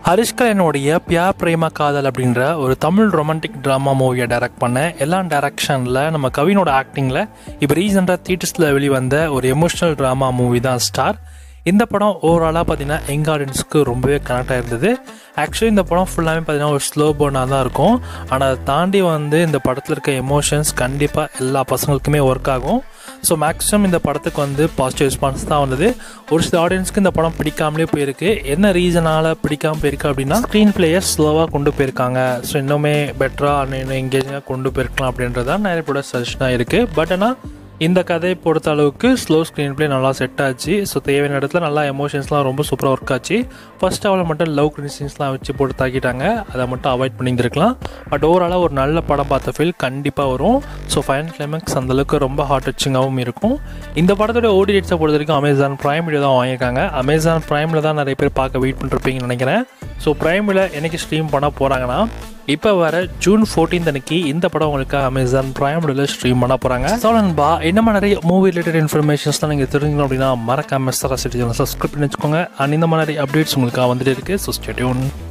ஹரிஷ்கரனுடைய பியார் பிரேம காதல் அப்படின்ற ஒரு தமிழ் ரொமான்டிக் ட்ராமா மூவியை டைரக்ட் பண்ண எல்லா டைரக்ஷனில் நம்ம கவினோட ஆக்டிங்கில் இப்போ ரீசெண்டாக தியேட்டர்ஸில் வெளிவந்த ஒரு எமோஷனல் ட்ராமா மூவி தான் ஸ்டார் இந்த படம் ஓவராலாக பார்த்தீங்கன்னா யங் ஆடியன்ஸ்க்கு ரொம்பவே கனெக்ட் ஆயிருந்தது ஆக்சுவலி இந்த படம் ஃபுல்லாகவே பார்த்தீங்கன்னா ஒரு ஸ்லோ பர்னாக தான் இருக்கும் ஆனால் அதை தாண்டி வந்து இந்த படத்தில் இருக்க எமோஷன்ஸ் கண்டிப்பாக எல்லா பசங்களுக்குமே ஒர்க் ஆகும் ஸோ மேக்ஸிமம் இந்த படத்துக்கு வந்து பாசிட்டிவ் ரெஸ்பான்ஸ் தான் வந்தது ஒரு சில ஆடியன்ஸ்க்கு இந்த படம் பிடிக்காமலே போயிருக்கு என்ன ரீசனால் பிடிக்காம போயிருக்கு அப்படின்னா ஸ்க்ரீன் பிளேயர் ஸ்லோவாக கொண்டு போயிருக்காங்க ஸோ இன்னுமே பெட்டராக இன்னும் எங்கேஜாக கொண்டு போயிருக்கலாம் அப்படின்றது தான் நிறைய பேரோட சஜஷனாக இருக்குது பட் ஆனால் இந்த கதையை பொறுத்த அளவுக்கு ஸ்லோ ஸ்க்ரீன் ப்ளே நல்லா செட் ஆச்சு ஸோ தேவையான இடத்துல நல்லா எமோஷன்ஸ்லாம் ரொம்ப சூப்பராக ஒர்க் ஆச்சு ஃபர்ஸ்ட் அவளை மட்டும் லவ் சீன்ஸ்லாம் வச்சு போட்டு தாக்கிட்டாங்க அதை மட்டும் அவாய்ட் பண்ணியிருந்துருக்கலாம் பட் ஓவராலாக ஒரு நல்ல படம் பார்த்த ஃபீல் கண்டிப்பாக வரும் ஸோ ஃபைனல் கிளைமேக்ஸ் அந்தளவுக்கு ரொம்ப ஹார்ட் டச்சிங்காகவும் இருக்கும் இந்த படத்தோட ஓடி ரேட்ஸை பொறுத்த வரைக்கும் அமேசான் ப்ரைம் வீடியோ தான் வாங்கியிருக்காங்க அமேசான் ப்ரைமில் தான் நிறைய பேர் பார்க்க வெயிட் பண்ணிருப்பீங்கன்னு நினைக்கிறேன் ஸோ ப்ரைமில் என்னைக்கு ஸ்ட்ரீம் பண்ண போகிறாங்கன்னா இப்போ வர ஜூன் ஃபோர்டீன்த் அன்னைக்கு இந்த படம் உங்களுக்கு அமேசான் ப்ரைம்ல ஸ்ட்ரீம் பண்ண போகிறாங்க ஸோ நண்பா இந்த மாதிரி மூவி ரிலேட்டட் இன்ஃபர்மேஷன்ஸ்லாம் நீங்கள் தெரிஞ்சுக்கணும் அப்படின்னா மறக்காம சரா சிட்டி சப்ஸ்கிரைப் பண்ணி வச்சுக்கோங்க அண்ட் இந்த மாதிரி அப்டேட்ஸ் உங்களுக்கு வந்துட்டு இருக்கு ஸோ ஸ்டேடியூன்